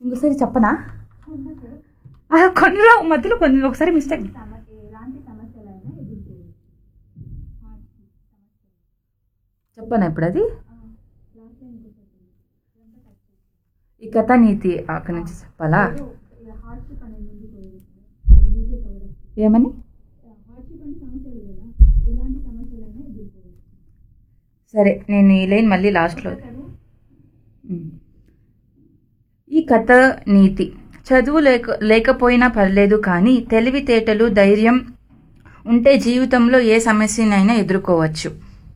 ఇంకోసారి చెప్పనా ఆ, కొన్ని రావు మధ్యలో కొన్ని ఒకసారి మిస్టేక్ ఎలాంటి సమస్యలైనా ఎదుర్కోవచ్చు చెప్పనా ఇప్పుడు అది లాస్ట్ టైం ఇంకోటి ఈ కథ నీతి అక్కడి నుంచి చెప్పాలా హార్డ్షిప్ అనేది ముందుకు పోయింది అది ఈజీగా కవర్ అవుతుంది ఏమని హార్డ్షిప్ అంటే సమస్యలు కదా ఎలాంటి సమస్యలైనా ఎదుర్కోవచ్చు సరే నేను ఈ లైన్ మళ్ళీ లాస్ట్లో ఉమ్. ఈ కథ నీతి చదువు లేక లేకపోయినా పర్లేదు కానీ తెలివితేటలు ధైర్యం ఉంటే జీవితంలో ఏ సమస్యనైనా ఎదుర్కోవచ్చు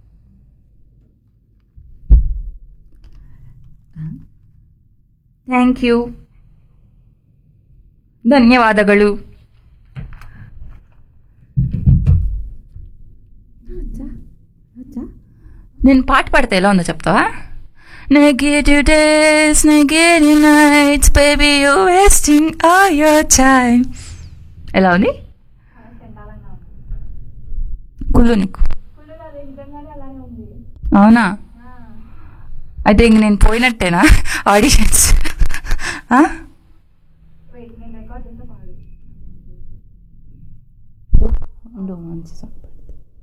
థ్యాంక్ యూ ధన్యవాదಗಳು నేను పాట పాడితే ఎలా ఉందో చెప్తావా Negative days, negative nights, baby, you're wasting all your time. ఎలా ఉంది చండాలంగా ఉంది కుళ్ళు నీకు ఫుల్ అదే నిజంగానే అలానే ఉంది అవునా అయితే ఇంక నేను పోయినట్టేనా ఆడిషన్స్ వెయిట్ నేను రికార్డ్ చేస్తే పాడు మంచి song పాడు.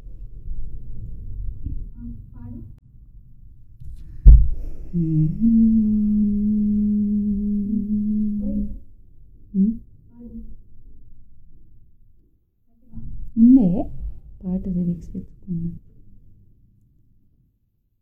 పాడు ఉమ్. ఉందే పాట లిరిక్స్ పెట్టుకున్నా